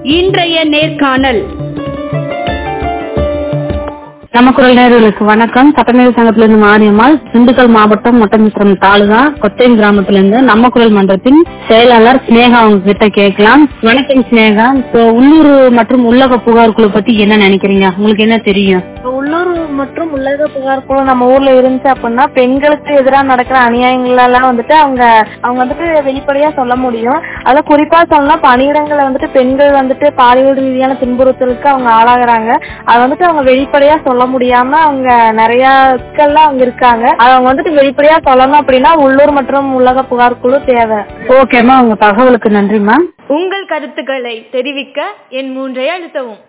இன்றைய நேர்காணல் நம்ம குரல் நேர்களுக்கு வணக்கம் சட்டமேத சங்கத்திலிருந்து மாரியம்மாள் திண்டுக்கல் மாவட்டம் மொட்டமிஸ்ரம் தாலுகா கொத்தையம் கிராமத்திலிருந்து நம்ம குரல் மன்றத்தின் செயலாளர் சினேகா அவங்க கிட்ட கேட்கலாம் வணக்கம் சினேகா இப்போ உள்ளூர் மற்றும் உள்ளக புகார் குழு பத்தி என்ன நினைக்கிறீங்க உங்களுக்கு என்ன தெரியும் இப்ப உள்ளூர் மற்றும் உள்ளக புகார் குழு நம்ம ஊர்ல இருந்துச்சு அப்படின்னா பெண்களுக்கு எதிராக நடக்கிற அநியாயங்கள் எல்லாம் வந்துட்டு அவங்க அவங்க வந்துட்டு வெளிப்படையா சொல்ல முடியும் அதுல குறிப்பா சொல்லலாம் பணியிடங்களை வந்துட்டு பெண்கள் வந்துட்டு பாலியல் ரீதியான துன்புறுத்தலுக்கு அவங்க ஆளாகிறாங்க அது வந்துட்டு அவங்க வெளிப்படையா சொல்ல முடியாம அவங்க நிறைய சிக்கல்ல அவங்க இருக்காங்க அது அவங்க வந்துட்டு வெளிப்படையா சொல்லணும் அப்படின்னா உள்ளூர் மற்றும் உள்ளக புகார் குழு தேவை ஓகேம்மா உங்க தகவலுக்கு நன்றிம்மா உங்கள் கருத்துக்களை தெரிவிக்க என் மூன்றை அழுத்தவும்